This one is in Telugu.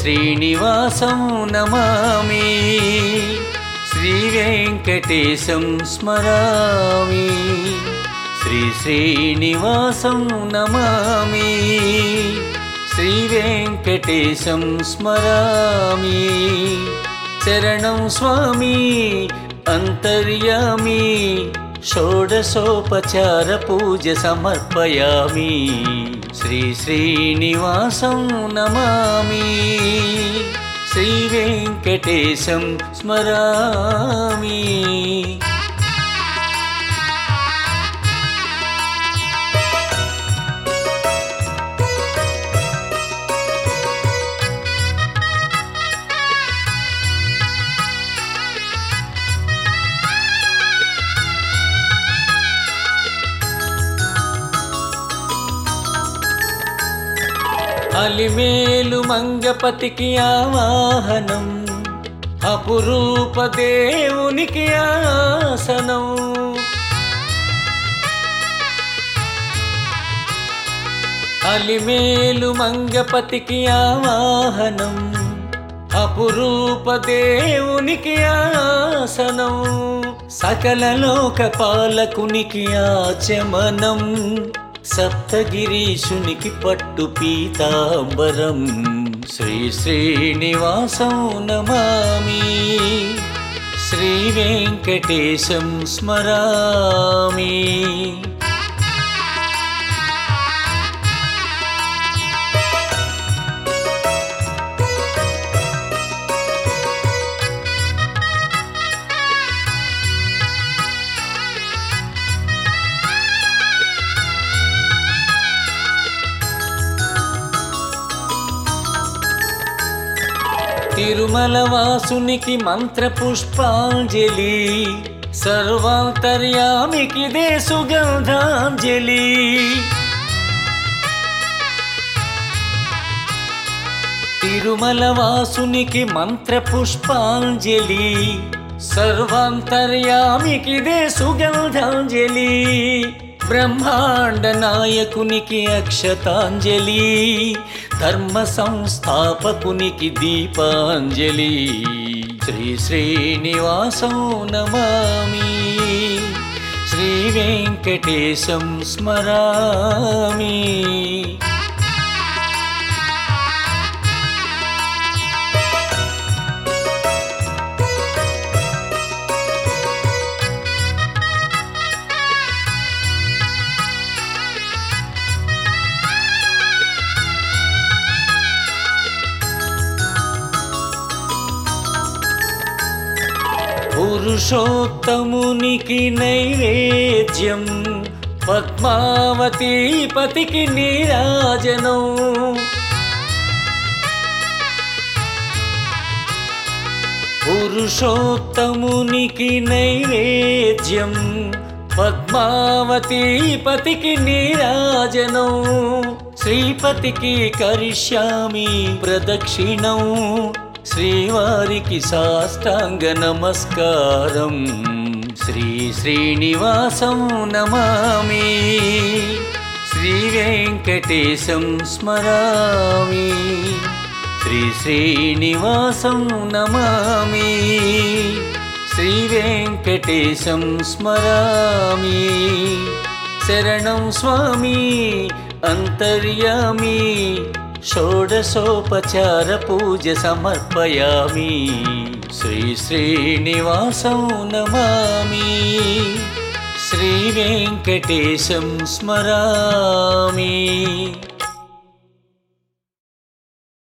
శ్రీనివాసం నమామి శ్రీ వెంకటేశం స్మరామి శ్రీ శ్రీనివాసం నమామి శ్రీ వెంకటేశం స్మరామి శరణం స్వామి అంతర్యామి షోడశోపచార పూజ సమర్పయామి శ్రీ శ్రీనివాసం నమామి శ్రీ వెంకటేశం స్మరామి అలిమేలు మంగపతికి ఆవాహనం అపురూప దేవునికి ఆసనం అలిమేలు మంగపతికి ఆవాహనం అపురూప దేవునికి ఆసనం సకల లోక పాలకునికి ఆచమనం సప్తగిరీషునికి పట్టు పీతాంబరం శ్రీ శ్రీనివాసం నమామి శ్రీ వెంకటేశం స్మరామి తిరుమల వాసునికి మంత్ర పుష్పాంజలి సర్వాంతర్యామికి దే సుగంధాంజలి తిరుమల వాసునికి మంత్ర పుష్పాంజలి సర్వాంతర్యామికి దే సుగంధాంజలి బ్రహ్మాండ నాయకునికి అక్షతాంజలి ధర్మ సంస్థాపకునికి దీపాంజలి శ్రీ శ్రీనివాసం నమామి శ్రీ వెంకటేశం స్మరామి పురుషోత్తమునికి నైవేద్యం పద్మావతి పతికి నీరాజనం పురుషోత్తమునికి నైవేద్యం పద్మావతి పతికి నీరాజనం శ్రీపతికి కరిష్యామి ప్రదక్షిణం శ్రీవారికి సాష్టాంగ నమస్కారం శ్రీ శ్రీనివాసం నమామి శ్రీ వెంకటేశం స్మరామి శ్రీ శ్రీనివాసం నమామి శ్రీ వెంకటేశం స్మరామి శరణం స్వామి అంతర్యామి షోడశోపచార పూజ సమర్పయామి శ్రీ శ్రీనివాసం నమామి శ్రీ వెంకటేశం స్మరామి